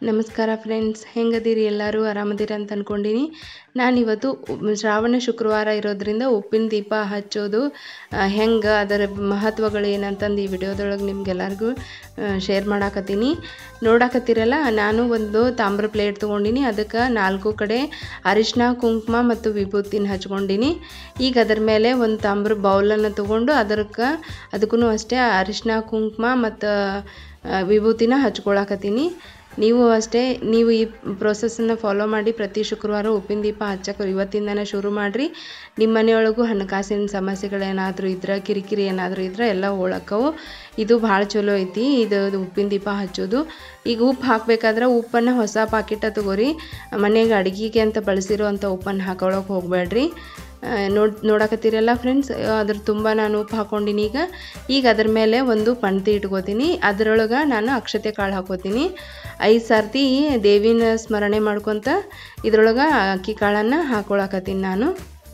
ನಮಸ್ಕಾರ ಫ್ರೆಂಡ್ಸ್ ಹೆಂಗದೀರಿ ಎಲ್ಲರೂ ಆರಾಮದಿರಿ ಅಂತ ಅಂದ್ಕೊಂಡೀನಿ ನಾನಿವತ್ತು ಉ- ಶ್ರಾವಣ ಶುಕ್ರವಾರ ಇರೋದ್ರಿಂದ ಉಪ್ಪಿನ ದೀಪ ಹಚ್ಚೋದು ಹೆಂಗೆ ಅದರ ಮಹತ್ವಗಳು ಏನಂತಂದು ಈ ವಿಡಿಯೋದೊಳಗೆ ನಿಮ್ಗೆಲ್ಲರಿಗೂ ಶೇರ್ ಮಾಡಾಕತ್ತೀನಿ ನೋಡಾಕತ್ತೀರಲ್ಲ ನಾನು ಒಂದು ತಾಮ್ರ ಪ್ಲೇಟ್ ತೊಗೊಂಡಿನಿ ಅದಕ್ಕೆ ನಾಲ್ಕು ಕಡೆ ಅರಿಶಿನ ಕುಂಕುಮ ಮತ್ತು ವಿಭೂತಿನ ಹಚ್ಕೊಂಡಿನಿ ಈಗ ಅದರ ಮೇಲೆ ಒಂದು ತಾಮ್ರ ಬೌಲನ್ನು ತೊಗೊಂಡು ಅದಕ್ಕೆ ಅದಕ್ಕೂ ಅಷ್ಟೇ ಅರಿಶಿನ ಕುಂಕುಮ ಮತ್ತು ವಿಭೂತಿನ ಹಚ್ಕೊಳಕತ್ತೀನಿ ನೀವು ಅಷ್ಟೇ ನೀವು ಈ ಪ್ರೊಸೆಸನ್ನು ಫಾಲೋ ಮಾಡಿ ಪ್ರತಿ ಶುಕ್ರವಾರ ಉಪ್ಪಿನ ದೀಪ ಹಚ್ಚಕ್ಕೆ ಇವತ್ತಿಂದನೇ ಶುರು ಮಾಡಿರಿ ನಿಮ್ಮ ಮನೆಯೊಳಗೂ ಹಣಕಾಸಿನ ಸಮಸ್ಯೆಗಳೇನಾದರೂ ಇದ್ರೆ ಕಿರಿಕಿರಿ ಏನಾದರೂ ಇದ್ರೆ ಎಲ್ಲ ಹೋಳಕ್ಕವು ಇದು ಭಾಳ ಚಲೋ ಐತಿ ಇದು ಇದು ಉಪ್ಪಿನ ದೀಪ ಹಚ್ಚೋದು ಈಗ ಉಪ್ಪು ಹಾಕಬೇಕಾದ್ರೆ ಉಪ್ಪನ್ನು ಹೊಸ ಪಾಕಿಟ ತಗೋರಿ ಮನೆಗೆ ಅಡುಗೆಗೆ ಅಂತ ಬಳಸಿರೋ ಅಂಥ ಉಪ್ಪನ್ನು ಹಾಕೊಳ್ಳೋಕೆ ಹೋಗಬೇಡ್ರಿ ನೋಡ್ ನೋಡಕತ್ತೀರಲ್ಲ ಫ್ರೆಂಡ್ಸ್ ಅದ್ರ ತುಂಬ ನಾನು ಉಪ್ಪು ಹಾಕ್ಕೊಂಡಿನಿ ಈಗ ಈಗ ಅದ್ರ ಮೇಲೆ ಒಂದು ಪಣ್ತಿ ಇಟ್ಕೋತೀನಿ ಅದರೊಳಗೆ ನಾನು ಅಕ್ಷತೆ ಕಾಳು ಹಾಕೋತೀನಿ ಐದು ಸರ್ತಿ ದೇವಿನ ಸ್ಮರಣೆ ಮಾಡ್ಕೊತ ಇದ್ರೊಳಗೆ ಅಕ್ಕಿ ಕಾಳನ್ನು ಹಾಕೊಳಕತ್ತೀನಿ ನಾನು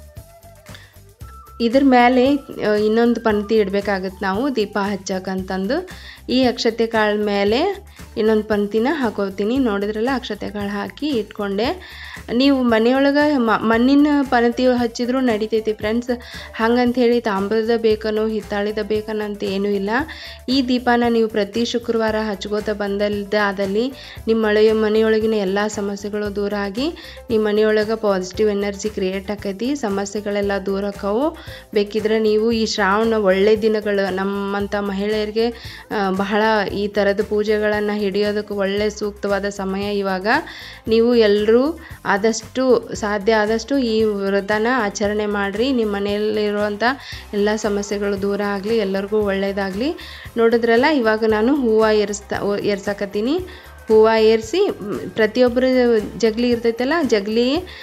ಇದ್ರ ಮೇಲೆ ಇನ್ನೊಂದು ಪಂಕ್ತಿ ಇಡಬೇಕಾಗತ್ತೆ ನಾವು ದೀಪ ಹಚ್ಚಕ್ಕಂತಂದು ಈ ಅಕ್ಷತೆ ಕಾಳು ಮೇಲೆ ಇನ್ನೊಂದು ಪಂಕ್ತಿನ ಹಾಕೋತೀನಿ ನೋಡಿದ್ರಲ್ಲ ಅಕ್ಷತೆ ಕಾಳು ಹಾಕಿ ಇಟ್ಕೊಂಡೆ ನೀವು ಮನೆಯೊಳಗೆ ಮಣ್ಣಿನ ಪಂಕ್ತಿ ಹಚ್ಚಿದ್ರೂ ನಡಿತೈತಿ ಫ್ರೆಂಡ್ಸ್ ಹಂಗಂತ ಹೇಳಿ ತಾಮ್ರದ ಬೇಕನೋ ಹಿತ್ತಾಳಿದ ಬೇಕನ್ನಂತ ಏನೂ ಇಲ್ಲ ಈ ದೀಪನ ನೀವು ಪ್ರತಿ ಶುಕ್ರವಾರ ಹಚ್ಕೋತ ಬಂದಲ್ದ ಆದಲ್ಲಿ ನಿಮ್ಮ ಮಳೆಯ ಮನೆಯೊಳಗಿನ ಎಲ್ಲ ಸಮಸ್ಯೆಗಳು ದೂರ ಆಗಿ ನಿಮ್ಮ ಮನೆಯೊಳಗೆ ಪಾಸಿಟಿವ್ ಎನರ್ಜಿ ಕ್ರಿಯೇಟ್ ಆಕೈತಿ ಸಮಸ್ಯೆಗಳೆಲ್ಲ ದೂರ ಆಕ್ಕವು ಬೇಕಿದ್ರೆ ನೀವು ಈ ಶ್ರಾವಣ ಒಳ್ಳೆ ದಿನಗಳು ನಮ್ಮಂಥ ಮಹಿಳೆಯರಿಗೆ ಆ, ಬಹಳ ಈ ಥರದ ಪೂಜೆಗಳನ್ನು ಹಿಡಿಯೋದಕ್ಕೆ ಒಳ್ಳೆ ಸೂಕ್ತವಾದ ಸಮಯ ಇವಾಗ ನೀವು ಎಲ್ಲರೂ ಆದಷ್ಟು ಸಾಧ್ಯ ಆದಷ್ಟು ಈ ವ್ರತನ ಆಚರಣೆ ಮಾಡಿರಿ ನಿಮ್ಮ ಮನೆಯಲ್ಲಿರುವಂಥ ಎಲ್ಲ ಸಮಸ್ಯೆಗಳು ದೂರ ಆಗಲಿ ಎಲ್ಲರಿಗೂ ಒಳ್ಳೆಯದಾಗಲಿ ನೋಡಿದ್ರಲ್ಲ ಇವಾಗ ನಾನು ಹೂವು ಏರಿಸ್ತಾ ಏರ್ಸಕತ್ತೀನಿ ಹೂವು ಏರಿಸಿ ಪ್ರತಿಯೊಬ್ಬರ ಜಗಲಿ ಇರ್ತೈತಲ್ಲ ಜಗಲಿ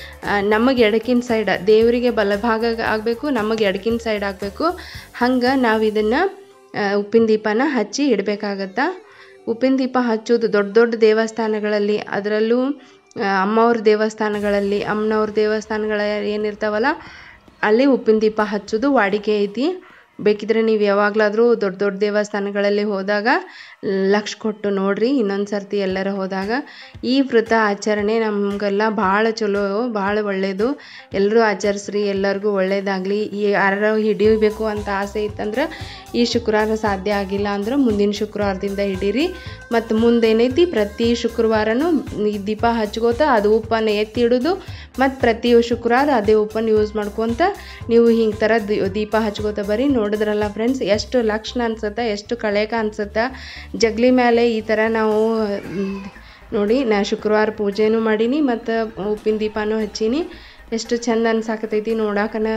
ನಮಗೆ ಎಡಕಿನ ಸೈಡ್ ದೇವರಿಗೆ ಬಲಭಾಗ ಆಗಬೇಕು ನಮಗೆ ಎಡಕಿನ ಸೈಡ್ ಆಗಬೇಕು ಹಂಗೆ ನಾವು ಇದನ್ನು ಉಪ್ಪಿನ ದೀಪನ ಹಚ್ಚಿ ಇಡಬೇಕಾಗತ್ತಾ ಉಪ್ಪಿನ ದೀಪ ಹಚ್ಚೋದು ದೊಡ್ಡ ದೊಡ್ಡ ದೇವಸ್ಥಾನಗಳಲ್ಲಿ ಅದರಲ್ಲೂ ಅಮ್ಮವ್ರ ದೇವಸ್ಥಾನಗಳಲ್ಲಿ ಅಮ್ಮನವ್ರ ದೇವಸ್ಥಾನಗಳ ಏನಿರ್ತಾವಲ್ಲ ಅಲ್ಲಿ ಉಪ್ಪಿನ ದೀಪ ಹಚ್ಚೋದು ವಾಡಿಕೆ ಐತಿ ಬೇಕಿದ್ರೆ ನೀವು ಯಾವಾಗಲಾದರೂ ದೊಡ್ಡ ದೊಡ್ಡ ದೇವಸ್ಥಾನಗಳಲ್ಲಿ ಹೋದಾಗ ಲಕ್ಷ ಕೊಟ್ಟು ನೋಡ್ರಿ ಇನ್ನೊಂದು ಸರ್ತಿ ಎಲ್ಲರ ಹೋದಾಗ ಈ ವ್ರತ ಆಚರಣೆ ನಮಗೆಲ್ಲ ಭಾಳ ಚಲೋ ಭಾಳ ಒಳ್ಳೆಯದು ಎಲ್ಲರೂ ಆಚರಿಸ್ರಿ ಎಲ್ಲರಿಗೂ ಒಳ್ಳೇದಾಗಲಿ ಈ ಯಾರು ಹಿಡಿಯಬೇಕು ಅಂತ ಆಸೆ ಇತ್ತಂದ್ರೆ ಈ ಶುಕ್ರವಾರ ಸಾಧ್ಯ ಆಗಿಲ್ಲ ಅಂದ್ರೆ ಮುಂದಿನ ಶುಕ್ರವಾರದಿಂದ ಹಿಡೀರಿ ಮತ್ತು ಮುಂದೇನೈತಿ ಪ್ರತಿ ಶುಕ್ರವಾರನೂ ಈ ದೀಪ ಹಚ್ಕೋತ ಅದು ಉಪ್ಪನ್ನು ಎತ್ತಿ ಇಡೋದು ಮತ್ತು ಪ್ರತಿ ಶುಕ್ರವಾರ ಅದೇ ಉಪ್ಪನ್ನು ಯೂಸ್ ಮಾಡ್ಕೊತ ನೀವು ಹಿಂಗೆ ಥರ ದೀಪ ಹಚ್ಕೋತ ಬರ್ರಿ ನೋಡಿದ್ರಲ್ಲ ಫ್ರೆಂಡ್ಸ್ ಎಷ್ಟು ಲಕ್ಷಣ ಅನ್ಸುತ್ತೆ ಎಷ್ಟು ಕಳೆಕ ಅನ್ಸುತ್ತೆ ಜಗ್ಲಿ ಮೇಲೆ ಈ ಥರ ನಾವು ಮ್, ನೋಡಿ ನಾ ಶುಕ್ರವಾರ ಪೂಜೆನೂ ಮಾಡೀನಿ ಮತ್ತು ಉಪ್ಪಿನ ದೀಪನೂ ಹಚ್ಚೀನಿ ಎಷ್ಟು ಚಂದ ಅನ್ಸಾಕತೈತಿ ನೋಡಾಕನ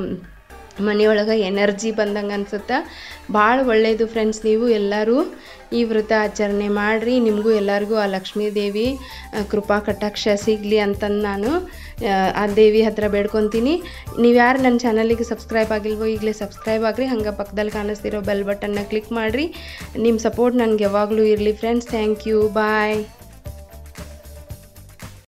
ಮನೆಯೊಳಗೆ ಎನರ್ಜಿ ಬಂದಂಗೆ ಅನ್ಸುತ್ತೆ ಭಾಳ ಒಳ್ಳೆಯದು ಫ್ರೆಂಡ್ಸ್ ನೀವು ಎಲ್ಲರೂ ಈ ವ್ರತ ಆಚರಣೆ ಮಾಡಿರಿ ನಿಮಗೂ ಎಲ್ಲರಿಗೂ ಆ ಲಕ್ಷ್ಮೀ ದೇವಿ ಆ, ಕೃಪಾ ಕಟಾಕ್ಷ ಸಿಗಲಿ ಅಂತಂದು ನಾನು ಆ, ಆ ದೇವಿ ಹತ್ರ ಬೇಡ್ಕೊತೀನಿ ನೀವು ಯಾರು ನನ್ನ ಚಾನಲಿಗೆ ಸಬ್ಸ್ಕ್ರೈಬ್ ಆಗಿಲ್ವೋ ಈಗಲೇ ಸಬ್ಸ್ಕ್ರೈಬ್ ಆಗಿರಿ ಹಂಗೆ ಪಕ್ಕದಲ್ಲಿ ಕಾಣಿಸ್ತಿರೋ ಬೆಲ್ ಬಟನ್ನ ಕ್ಲಿಕ್ ಮಾಡಿರಿ ನಿಮ್ಮ ಸಪೋರ್ಟ್ ನನಗೆ ಯಾವಾಗಲೂ ಇರಲಿ ಫ್ರೆಂಡ್ಸ್ ಥ್ಯಾಂಕ್ ಯು ಬಾಯ್